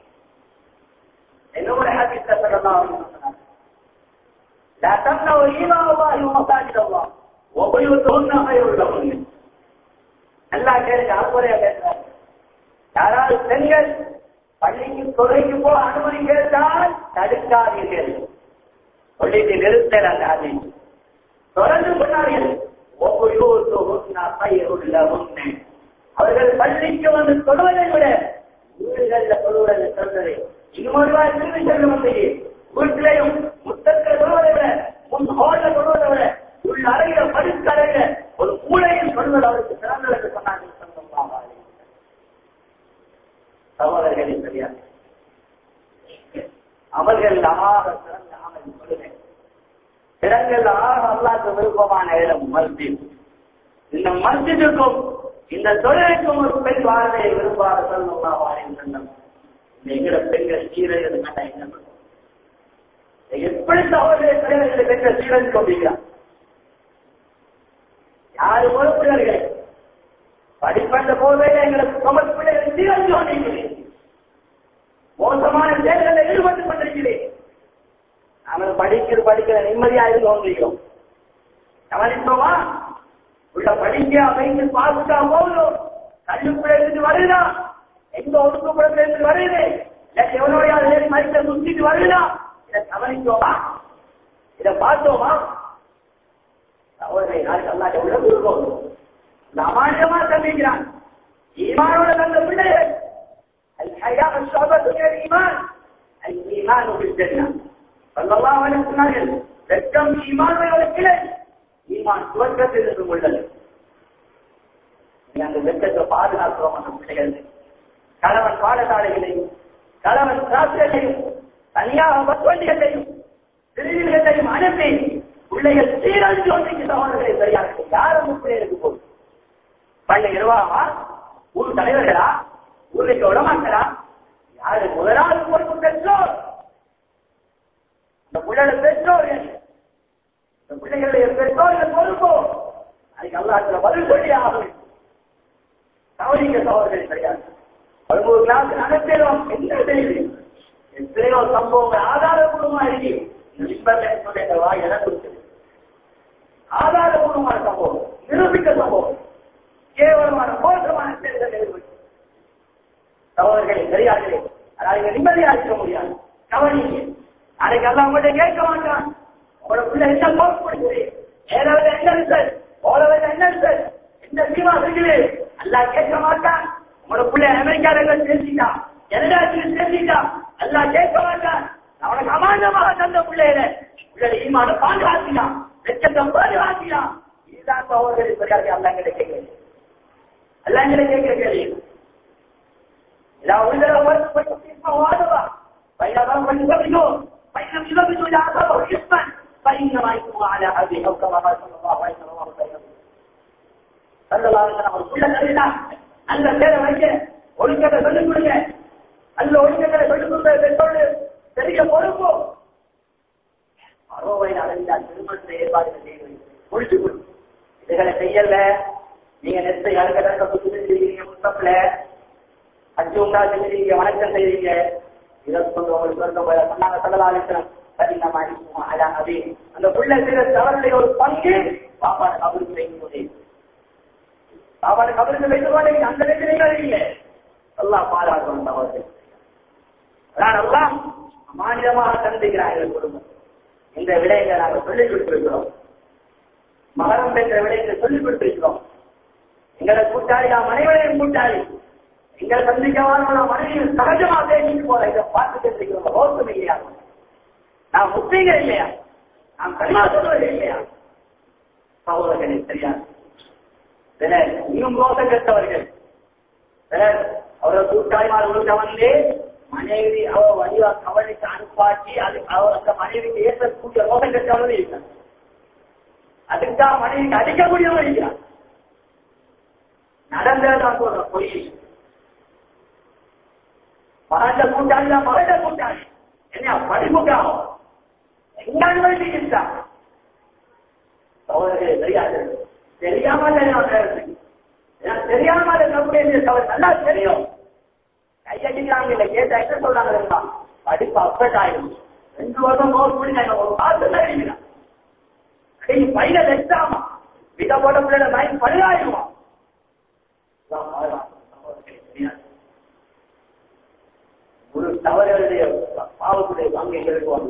என்னோட ஹாபிட்ட சொல்லலாம் சொன்னாங்க لا تمنعوا إيمان الله ومساجد الله وبيوتهن خير لهن நல்லா கேளுங்க அனுமதியா பேசுறாங்க யாராவது பெண்கள் பள்ளிக்கு துறைக்கு போக அனுமதி கேட்டால் தடுக்காதீர்கள் சொல்லிட்டு நிறுத்தல் அந்த அதை தொடர்ந்து சொன்னார்கள் அவர்கள் பள்ளிக்கு வந்து தொழுவதை விட வீடுகளில் தொழுவதை சொல்றது இன்னொரு திரும்பி செல்ல வந்து வீட்டிலையும் முத்தத்தில் தொழுவதை விட முன் ஹோல்ல தொழுவதை விட உள்ள அறையில படுக்க அறையில ஒரு மூளையில் சொல்வது அவருக்கு சிறந்தது சொன்னாங்க சகோதரர்களின் சரியாக அமல்கள் ஆக சிறந்த அமல் சொல்லுங்க இடங்கள் ஆக அல்லாத விருப்பமான இடம் மஸ்ஜித் இந்த மஸ்ஜிதுக்கும் இந்த தொழிலுக்கும் ஒரு பெண் வாழ்வை விரும்பாத சொல்லா வாழ்கின்றனர் எங்கட பெண்கள் சீரழிவது கண்டா என்ன எப்படி சகோதர தலைவர்களை பெண்கள் சீரழிந்து கொண்டிருக்கிறார் யாரு பொறுப்புகள் படிப்பட்ட போதே எங்களுக்கு சமர் பிள்ளைகள் சீரழிந்து கொண்டிருக்கிறேன் மோசமான செயல்களில் ஈடுபட்டுக் கொண்டிருக்கிறேன் நாங்கள் படிக்கிற படிக்கிற நிம்மதியா இருந்து கொண்டிருக்கிறோம் கவனிப்போமா உள்ள படிக்க அமைந்து பார்த்துட்டா போதும் கல்லுக்குள்ள இருந்து வருதா எங்க ஒடுக்கப்புறத்துல இருந்து வருது எவனோடைய மறித்த சுத்திட்டு வருதா இதை கவனித்தோமா இதை பார்த்தோமா அவர்களை நாளைக்கு அல்லாட்ட உள்ள கொடுக்கும் அமானியமா சந்திக்கிறான் ஈமானோட தந்த பிள்ளைகள் الحياة الشعبة من الإيمان الإيمان بالجنة صلى الله عليه وسلم வெட்கம் ஈமான் கிளை ஈமான் துவக்கத்தில் இருந்து உள்ளது அந்த வெட்கத்தை பாதுகாக்கிறோம் அந்த பிள்ளைகள் கணவன் பாடசாலைகளையும் கணவன் சாஸ்திரங்களையும் தனியாக பத்வண்டிகளையும் திருவிகளையும் அனுப்பி பிள்ளைகள் சீரழிஞ்சு ஒன்றைக்கு சகோதரர்களை சரியாக யாரும் பிள்ளைகளுக்கு போகும் பள்ளி நிர்வாகமா ஊர் தலைவர்களா ஊருக்கு உடமாக்களா யாரு முதலாவது பொறுப்பு பெற்றோர் இந்த பிள்ளைகள் பெற்றோர்கள் இந்த பிள்ளைகளுடைய பெற்றோர்கள் பொறுப்போ அதுக்கு அல்லாத்துல பதில் சொல்லி ஆகும் கவனிக்க சகோதரர்கள் கிடையாது பதிமூணு கிளாஸ் அனுப்பிடும் என்ன செய்யுது எத்தனையோ சம்பவங்கள் ஆதாரபூர்வமா இருக்கு இந்த வாய் எனக்கு இருக்குது ஆதாரபூர்வமான சம்பவம் நிரூபிக்க சம்பவம் கேவலமான மோசமான செயல்கள் சகோதரர்களை சரியாகவே அதாவது நிம்மதியா இருக்க முடியாது கவனிங்க அன்னைக்கு எல்லாம் உங்கள்கிட்ட கேட்க மாட்டான் உங்களோட பிள்ளை என்ன கோப்படுகிறேன் ஏதாவது என்ன சார் ஓரளவு என்ன சார் இந்த சீமா இருக்குது எல்லாம் கேட்க மாட்டான் உங்களோட பிள்ளை அமெரிக்காவில் சேர்த்திட்டான் எல்லாத்தையும் சேர்த்திட்டான் எல்லாம் கேட்க மாட்டான் அவனுக்கு அமாண்டமாக தந்த பிள்ளையில பிள்ளை ஈமான பாதுகாத்தினான் லட்சத்தை பாதுகாத்தினான் இதுதான் சகோதரி சரியாக எல்லாம் கிட்ட கேட்கிறேன் எல்லாம் கிட்ட கேட்கிற கேள்வி إذا ولد الولد فيصبح هذا فإذا ضرب يثبته فإن لم يثبته إذا أصابه حسبا فإنما يكون على أبيه أو كما قال صلى الله عليه وسلم صلى الله عليه وسلم كل ذلك அந்த பேரை வைக்க ஒழுக்கத்தை சொல்லிக் கொடுங்க அந்த ஒழுக்கங்களை சொல்லிக் கொடுத்த பெற்றோடு பெரிய பொறுப்போ அறுபது அளவிலால் திருமணத்தை ஏற்பாடுகள் செய்ய முடிச்சு கொடு இதுகளை செய்யல நீங்க நெத்தை அழுக்க குத்து செய்வீங்க முத்தப்பில் அஞ்சு உண்டா செஞ்சீங்க வணக்கம் செய்வீங்க இதை கொண்டு உங்களுக்கு சொர்க்கம் சொன்னாங்க சொல்லலாலிசனம் கடினமா இருக்கும் அதான் அது அந்த புள்ள செய்த தவறுடைய ஒரு பங்கு பாப்பாட கபருக்கு வைக்கும் போதே பாப்பாட கபருக்கு வைத்து போதே அந்த வேதனைகள் இல்லை எல்லாம் பாதுகாக்கணும் தவறு அதான் எல்லாம் மாநிலமாக சந்திக்கிறார்கள் குடும்பம் இந்த விடயங்களை நாங்கள் சொல்லிக் கொடுத்திருக்கிறோம் மகரம் பெற்ற விடயங்களை சொல்லிக் கொடுத்திருக்கிறோம் எங்களை கூட்டாளி நாம் அனைவரையும் கூட்டாளி எங்கள் சந்திக்கவான மனைவியில் சகஜமா பேசிட்டு போற இதை பார்த்து தெரிஞ்சுக்கிறோம் ரோசம் இல்லையா நாம் முஸ்லீங்க இல்லையா நாம் கனிமா சொல்வது இல்லையா சகோதரர்களே தெரியாது சிலர் இன்னும் ரோசம் கெட்டவர்கள் சிலர் அவரது கூட்டாளிமார் உள்ள வந்து மனைவி அவ வடிவா கவனித்து அனுப்பாட்டி அது அவர் அந்த மனைவிக்கு ஏற்றக்கூடிய ரோசம் கெட்டவர்கள் இருக்கிறார் அதுக்காக மனைவிக்கு அடிக்கக்கூடியவங்க இருக்கிறார் நடந்ததான் சொல்ற பொய் மகண்ட கூட்டாளி மகண்ட கூட்டாளி என்ன படிப்புக்காகும் எங்காண்டு இருந்தா சோதரர்களே தெரியாது தெரியாமல் தெரியாமல் நம்முடைய தவறு நல்லா தெரியும் கையடிக்கிறாங்க இல்ல கேட்டா என்ன சொல்றாங்க தெரியுமா படிப்பு அப்செட் ஆயிடும் ரெண்டு வருஷம் கோர்ஸ் பண்ணி ஒரு மாசத்துல அடிக்கிறான் பையில வச்சாமா வித போட்ட பிள்ளைல மைண்ட் பழுதாயிடுமா தெரியாது ஒரு தவறுடைய பாவத்துடைய பங்கை எழுதுவாங்க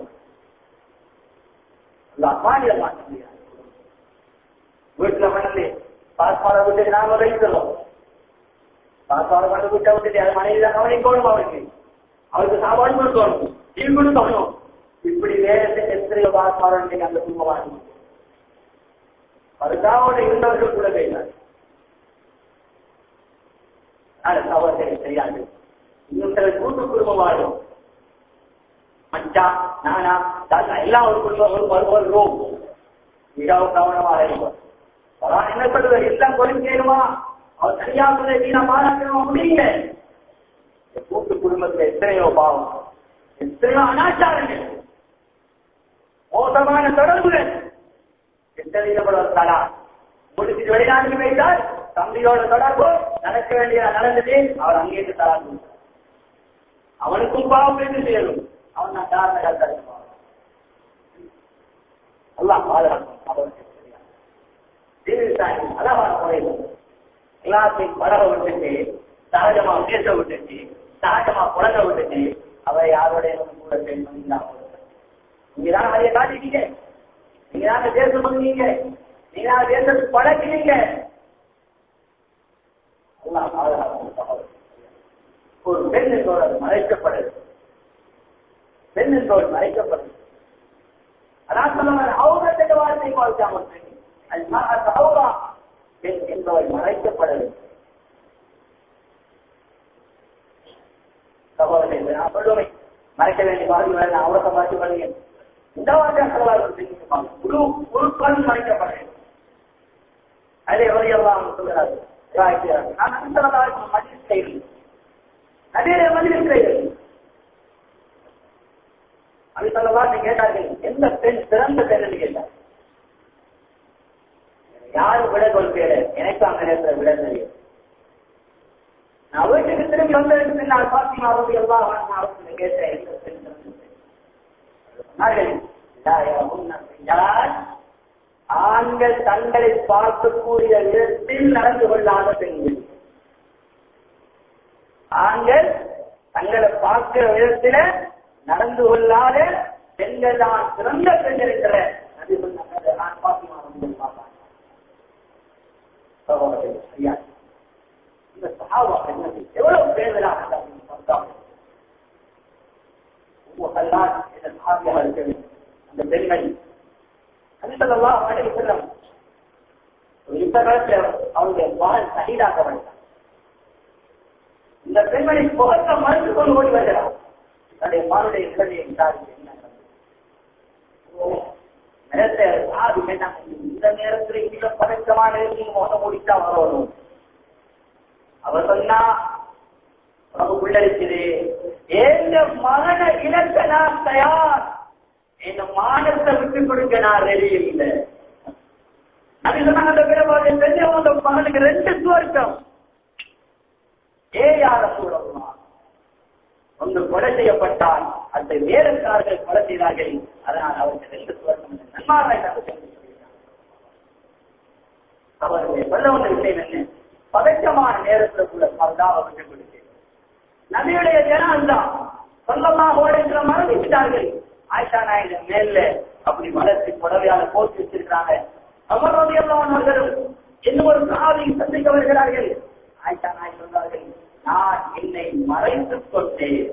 மாநில மாற்ற முடியாது வீட்டுல பண்ணி பாஸ்பாட விட்டு நாம வைக்கிறோம் பாஸ்பாட பண்ண விட்ட விட்டுட்டு அது மனைவி தான் கவனிக்கணும் அவருக்கு அவருக்கு சாப்பாடு கொடுக்கணும் டீ கொடுக்கணும் இப்படி வேலை எத்தனையோ பாஸ்பாடம் அந்த குடும்பமாக அதுக்காக இருந்தவர்கள் கூட பேசாது தவறு தெரியாது இன்னும் சில கூட்டு குடும்பம் வாழும் மச்சா நானா தாத்தா எல்லாம் ஒரு குடும்பம் ஒரு ஒரு ரூம் மிகவும் கவனமாக இருக்கும் அதான் என்ன சொல்றது எல்லாம் கொடுக்கணுமா அவர் சரியா வீணா பாராட்டணுமா முடியல கூட்டு குடும்பத்துல எத்தனையோ பாவம் எத்தனையோ அனாச்சாரங்கள் மோசமான தொடர்புகள் எத்தனையோ தலா முடிச்சு வெளிநாட்டுக்கு வைத்தால் தம்பியோட தொடர்பு நடக்க வேண்டிய நடந்தது அவர் அங்கேயிருந்து தலா அவனுக்கும் பாவம் என்று சேரும் அவன் நான் காரண கருத்து எல்லாம் பாதுகாக்கும் அவருக்கு அழகான முறையில் எல்லாத்தையும் பழக விட்டுட்டு சகஜமா பேச விட்டுட்டு சகஜமா புழங்க விட்டுட்டு அவரை யாரோடைய கூட பேசணும் நீங்கதான் அதைய காட்டிட்டீங்க நீங்க தாங்க பேச பண்ணீங்க நீங்க தான் பேசுறது பழக்கினீங்க எல்லாம் பாதுகாக்கும் ஒரு பெண் என்பவர் மறைக்கப்படுது பெண் என்பவர் மறைக்கப்படுது அதான் சொல்லுவாங்க அவங்களுக்கு வார்த்தை வாழ்த்தாம பெண் என்பவர் மறைக்கப்படுது சகோதரர்கள் நான் சொல்லுவேன் மறைக்க வேண்டிய பாதிப்பு நான் அவரத்தை பார்த்து பண்ணுங்க இந்த வார்த்தை செலவாக முழு உறுப்புகள் மறைக்கப்பட்டேன் அதே வழியெல்லாம் சொல்கிறார்கள் நான் அந்த மஜிஸ் செய்கிறேன் அதே மஜிஸ் செய்கிறேன் அது சொல்லலாம் கேட்டார்கள் எந்த பெண் சிறந்த பெண் என்று கேட்டார் யாரு விட கொள்கையில எனக்கு அந்த நேரத்தில் விட தெரியும் நான் வீட்டுக்கு திரும்பி வந்ததுக்கு பின்னால் பாத்திமா அவர்கள் எல்லாம் அவர்கள் கேட்டேன் எந்த பெண் சிறந்த பெண் சொன்னார்கள் ஆண்கள் தங்களை பார்க்கக்கூடிய விதத்தில் நடந்து கொள்ளாத பெண்கள் ஆண்கள் தங்களை பார்க்கிற விதத்தில நடந்து கொள்ளாத பெண்கள் தான் சிறந்த பெண்கள் என்ற நபி சொன்னாங்க நான் பாத்திமா வந்து ஐயா இந்த சகாவா என்னது எவ்வளவு பேர்களாக பார்த்தாங்க அந்த பெண்மணி அந்தெல்லாம் அழகி செல்லம் இந்த காலத்துல அவருடைய மகன் சகிதாக்கப்பட்டார் இந்த பெண்மணி புகழ்த்த மறுத்து கொண்டு ஓடி வருகிறார் தன்னுடைய மகனுடைய நிலைமையை விசாரித்து என்ன நேரத்தை சாது கேட்டாங்க இந்த நேரத்துல இந்த பதக்கமான மோசம் முடித்தா வரணும் அவர் சொன்னா உனக்கு உள்ளடிச்சது எந்த மகன இழக்க நான் தயார் இந்த மானத்தை விட்டு கொடுக்க நான் ரெடி இல்லை அது சொன்னாங்க அந்த பிறகு தெரிஞ்சவங்க அந்த மகனுக்கு ரெண்டு சுவர்க்கம் ஏ யார சூழமா ஒன்று கொலை செய்யப்பட்டால் அந்த வேலைக்காரர்கள் கொலை செய்தார்கள் அதனால் அவருக்கு ரெண்டு சுவர்க்கம் நன்மாராய் அவர்கள் சொல்ல வந்த விஷயம் என்ன பதற்றமான நேரத்தில் கூட பரதாவை விட்டு கொடுத்து நபியுடைய ஜனம் தான் சொந்தமாக ஓடுகிற மறந்துவிட்டார்கள் ஆயிஷா நாயகன் மேல அப்படி மலர்ச்சி புடவையால போட்டு வச்சிருக்காங்க அமர்வதி அவர்களும் இன்னும் ஒரு காவியை சந்திக்க வருகிறார்கள் ஆயிஷா நாயகன் சொன்னார்கள் நான் என்னை மறைத்துக் கொண்டேன்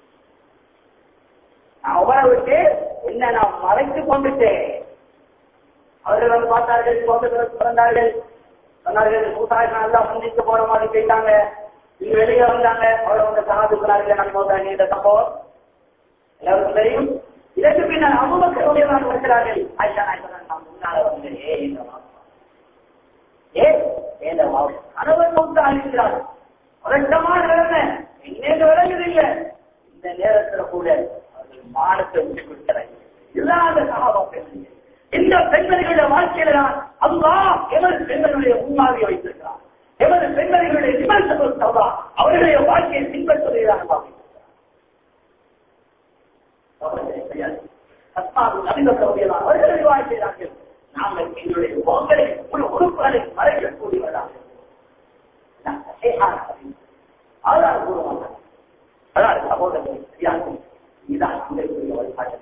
நான் அவரை விட்டு என்ன நான் மறைத்துக் கொண்டுட்டேன் அவர்கள் வந்து பார்த்தார்கள் சோதர்கள் பிறந்தார்கள் சொன்னார்கள் கூட்டாளி நல்லா சந்திக்க போற மாதிரி கேட்டாங்க இங்க வெளியே வந்தாங்க அவரை வந்து சகாதுக்கிறார்கள் நம்ம வந்தாங்க இந்த சம்பவம் எல்லாருக்கும் தெரியும் இதற்கு பின்னர் அபுபக்கருடைய நான் வருகிறார்கள் ஆயிஷா நாயகன் நான் முன்னால வந்து ஏ இந்த வாப்பா ஏ இந்த வாப்பா கணவன் மூத்த அழிக்கிறார் பதட்டமான நிலைமை இன்னைக்கு விளங்குதில்லை இந்த நேரத்துல கூட அவர்கள் மானத்தை விட்டு கொடுக்கிறாங்க இல்லாத சகாபாக்கள் இந்த பெண்களுடைய வாழ்க்கையில தான் அல்லா எமது பெண்களுடைய முன்மாதிரி வைத்திருக்கிறார் எமது பெண்களுடைய விமர்சனம் சபா அவர்களுடைய வாழ்க்கையை பின்பற்றுவதாக அவர்கள் வாழ்க்கையிலார்கள் நாங்கள் எங்களுடைய முகங்களை ஒரு உறுப்புகளை மறைக்கக்கூடியவர்களாக ஆதாரபூர்வமாக அதாவது சகோதரர்கள் சரியாக இதுதான் அங்களுடைய வழிபாடு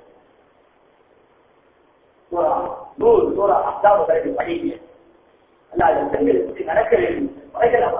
நூறு சூறா அப்தாவுகளை படிங்க அல்லாத பெண்கள் சுற்றி நடக்க வேண்டும் வரைகலாம்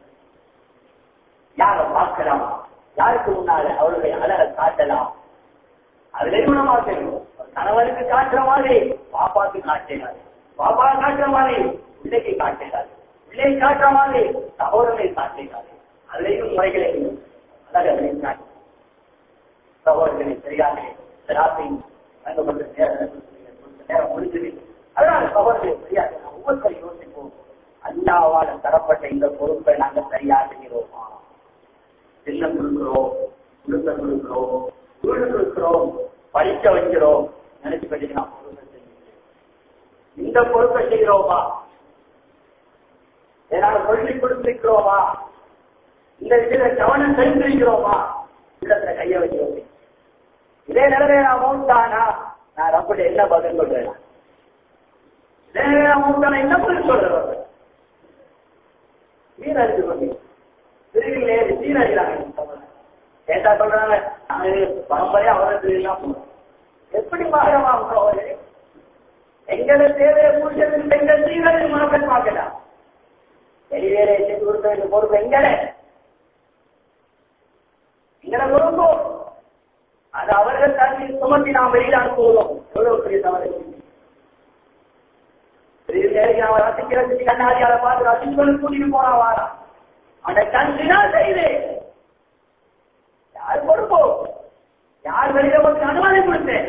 யாரை பார்க்கலாம் யாருக்கு முன்னால அவருடைய அழகை காட்டலாம் அது நிறுவனமாக தெரியும் கணவனுக்கு காட்டுற மாதிரி பாப்பாக்கு காட்டினார் பாப்பா காட்டுற மாதிரி பிள்ளைக்கு காட்டினார் பிள்ளை காட்டுற மாதிரி சகோதரனை காட்டினார் அதுலேயும் முறைகளை அழகை காட்டு சகோதரனை சரியாக ராசி வழங்கப்பட்ட நேரம் நேரம் முடிஞ்சது அதனால சகோதரனை சரியாக ஒவ்வொருத்தரும் யோசிப்போம் அல்லாவால் தரப்பட்ட இந்த பொறுப்பை நாங்கள் சரியா செய்கிறோமா சின்ன கொடுக்கிறோம் குடும்ப கொடுக்கிறோம் வீடு கொடுக்கிறோம் படிக்க வைக்கிறோம் நினைச்சு படிக்க நான் பொறுப்பை செய்கிறேன் இந்த பொறுப்பை செய்கிறோமா ஏதாவது சொல்லி கொடுத்திருக்கிறோமா இந்த விஷயத்துல கவனம் செலுத்திருக்கிறோமா இடத்துல கைய வைக்கிறோம் இதே நிலைமை நான் மௌத்தானா நான் அப்படி என்ன பதில் சொல்றேன் இதே நிலைமை நான் மௌத்தானா என்ன பதில் சொல்றேன் மீன் அடிச்சு கொண்டு திருவிழே மீன் அடிக்கிறாங்க கேட்டா சொல்றாங்க நாங்க பரம்பரையா அவரை திருவிழா எப்படி மாறலாம் அவரு எங்களை தேவையை புரிஞ்சது பெண்கள் தீவிர மக்கள் பார்க்கலாம் வெளிவேற செஞ்சு கொடுத்த வேண்டிய பொறுப்பு எங்களை எங்களை பொறுப்போ அது அவர்கள் தண்ணி சுமத்தி நாம் வெளியில அனுப்புவோம் எவ்வளவு பெரிய தவறு அவன் ரசிக்கிறதுக்கு கண்ணாடியால பார்த்து ரசிக்கணும் கூட்டிட்டு போனா வாரா அந்த கண்ணினா செய்து யார் பொறுப்போ யார் வெளியில போட்டு அனுமதி கொடுத்தேன்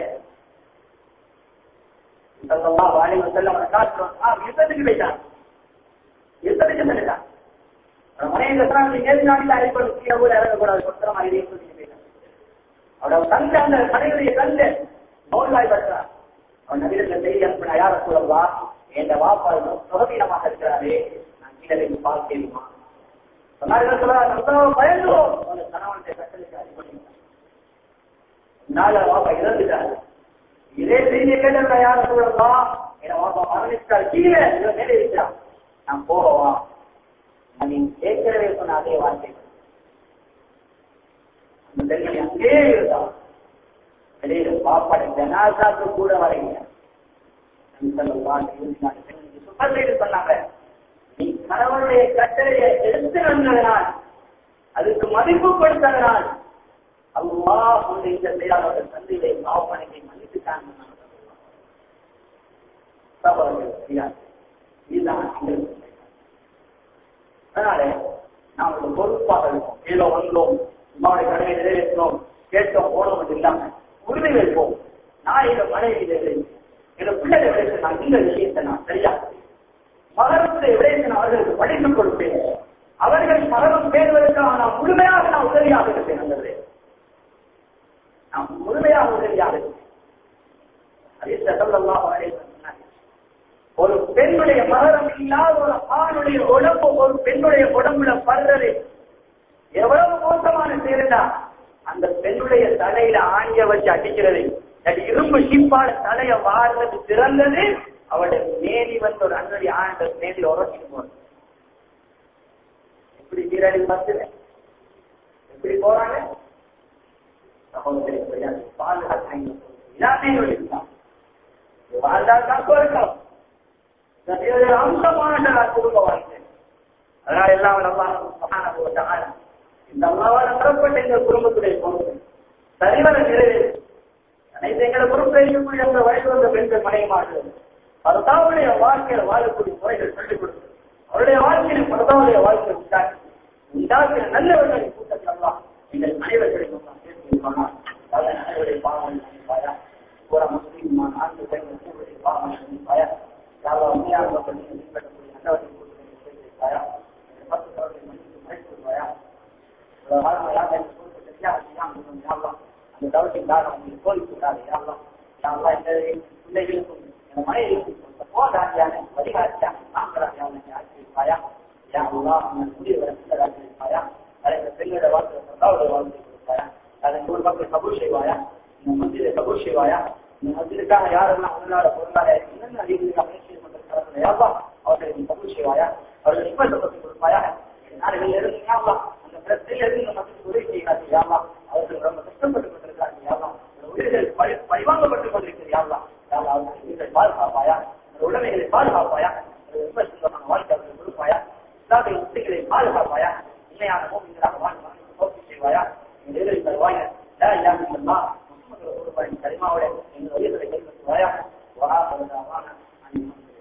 இதெல்லாம் வாலிப செல்ல அவனை காட்டுறோம் யுத்தத்துக்கு போயிட்டான் யுத்தத்துக்கு செல்லிட்டான் மனைவி நேற்று நாட்டில் அழைப்பது கீழே கூட இறங்கக்கூடாது கொத்தரமா இதே சொல்லி போயிட்டான் அவரோட தந்தை அந்த கடையுடைய தந்தை நோய்வாய் பெற்றார் அவன் நவீனத்தில் செய்தி அனுப்பின யார சொல்லவா என் வாப்பா சுகவீனமாக இருக்கிறாரே நான் கீழே வைத்து பால் தெரியுமா சொன்னார்கள் சொல்ல பயந்துவோம் அந்த கணவனுடைய கட்டளைக்கு அடிப்படையில் நாள வாப்பா இறந்துட்டார் இதே செய்தியை கேட்ட யார சொல்லவா என் வாப்பா மரணிச்சார் கீழே இவன் மேலே இருக்கிறான் நான் போகவா நான் நீ கேட்கிறவே சொன்ன அதே வார்த்தை அந்த பெண்மணி அங்கே இருந்தான் வெளியில பாப்பாடு ஜனாசாக்கு கூட வரைங்க சொன்னாங்க நீ கணவனுடைய கட்டளையை எடுத்து வந்ததனால் அதுக்கு மதிப்பு கொடுத்ததனால் அவ்வா உன்னை இந்த செயலாளர்கள் தந்தையை பாவமனையை மன்னித்துட்டாங்க இதுதான் அதனால நாம் ஒரு பொறுப்பாக இருக்கோம் ஏதோ வந்தோம் நம்மளுடைய கடமை நிறைவேற்றோம் கேட்டோம் போனோம் என்று இல்லாம உறுதி வைப்போம் நான் இந்த மனைவி இந்த பிள்ளைகளை விளைச்சு நான் இந்த விஷயத்தை நான் சரியா மகரத்துடைய விளையத்தை நான் அவர்களுக்கு படித்துக் கொடுப்பேன் அவர்கள் மகரம் பேருவதற்காக நான் முழுமையாக நான் உதவியாக இருப்பேன் அந்த நான் முழுமையாக உதவியாக இருப்பேன் அதே சட்டமாக ஒரு பெண்ணுடைய மகரம் இல்லாத ஒரு ஆணுடைய உடம்பு ஒரு பெண்ணுடைய உடம்புல படுறது எவ்வளவு மோசமான செயலா அந்த பெண்ணுடைய தலையில ஆணிய வச்சு அடிக்கிறது அது இரும்பு சிப்பால தலைய வாடுறது திறந்தது அவளுடைய மேலி வந்து ஒரு அண்ணடி ஆண்ட மேலி உரசிட்டு போறது எப்படி சீரடி வந்து எப்படி போறாங்க சகோதரி பாதுகாத்து எல்லாமே இருக்கான் வாழ்ந்தால் தான் கொடுக்கலாம் அம்சமான குடும்ப வாழ்க்கை அதனால எல்லாம் நல்லா இந்த அம்மாவால் தரப்பட்ட எங்க குடும்பத்துடைய பொறுப்பு சரிவர நிறைவேறு அனைத்து எங்களை பொறுப்பு இருக்கக்கூடிய அந்த வயது வந்த பெண்கள் மனைவிமார்கள் பரதாவுடைய வாழ்க்கையில வாழக்கூடிய முறைகள் சொல்லிக் கொடுத்து அவருடைய வாழ்க்கையில் பரதாவுடைய வாழ்க்கை உண்டாக்கி உண்டாக்கின நல்லவர்களை கூட்டத்தில் எல்லாம் நீங்கள் அனைவர்களையும் சேர்த்து அனைவருடைய பாவங்கள் நினைப்பாயா ஒரு முஸ்லீமான ஆண்டு பெண்கள் கூடுதல் பாவங்கள் நினைப்பாயா யாரோ உண்மையாக பண்ணி பின்பற்றக்கூடிய நல்லவர்கள் கூட்டத்தில் சேர்த்திருப்பாயா பத்து தவறுகளை மன்னித்து மறைத்திருப்பாயா அந்த தவற்றின் காரணம் உங்களுக்கு கோரிக்கூடாது யாரெல்லாம் யாரெல்லாம் இந்த பிள்ளைகளுக்கும் இந்த மனைவிக்கும் போதாதியான வழிகாட்டியான நான்கராதியான ஆக்கியிருப்பாயா யாரெல்லாம் அந்த புதிய வரலாக்கியிருப்பாயா அதை இந்த பெண்ணோட வாழ்க்கை சந்தாவுடைய வாழ்க்கை கொடுப்பாயா அதை நூறு மக்கள் கபூர் செய்வாயா இந்த மந்திர கபூர் செய்வாயா இந்த மந்திருக்காக யாரெல்லாம் உன்னால பொருளாதார என்னென்ன அறிவுக்கு அமைச்சு கொண்டிருக்கிறார்கள் யாரெல்லாம் அவர்களை நீ கபூர் செய்வாயா அவர்கள் நிம்மதி கொடுப்பாயா நாடுகளில் இருந்து யாரெல்லாம் அந்த பிரச்சனையிலிருந்து நமக்கு உதவி செய்கிறார்கள் யாரெல்லாம் அவர்கள் ரொம்ப கஷ்டப்பட்டு கொண்டிருக்கிறார்கள் யாரெல்லாம் உயிர்கள் பழிவாங்கப்பட்டுக் கொண்டிருக்கிறது யாரெல்லாம் யாரெல்லாம் உயிரை பாதுகாப்பாயா உடமைகளை பாதுகாப்பாயா ரொம்ப சுத்தமான வாழ்க்கை அவர்கள் கொடுப்பாயா இல்லாத உத்திகளை பாதுகாப்பாயா உண்மையான மோகிகளாக வாழ்க்கை நோக்கி செய்வாயா எங்களை தருவாயா இல்லாமல் முகமது கரிமாவுடைய எங்கள் உயிர்களை கைப்பற்றுவாயா வராத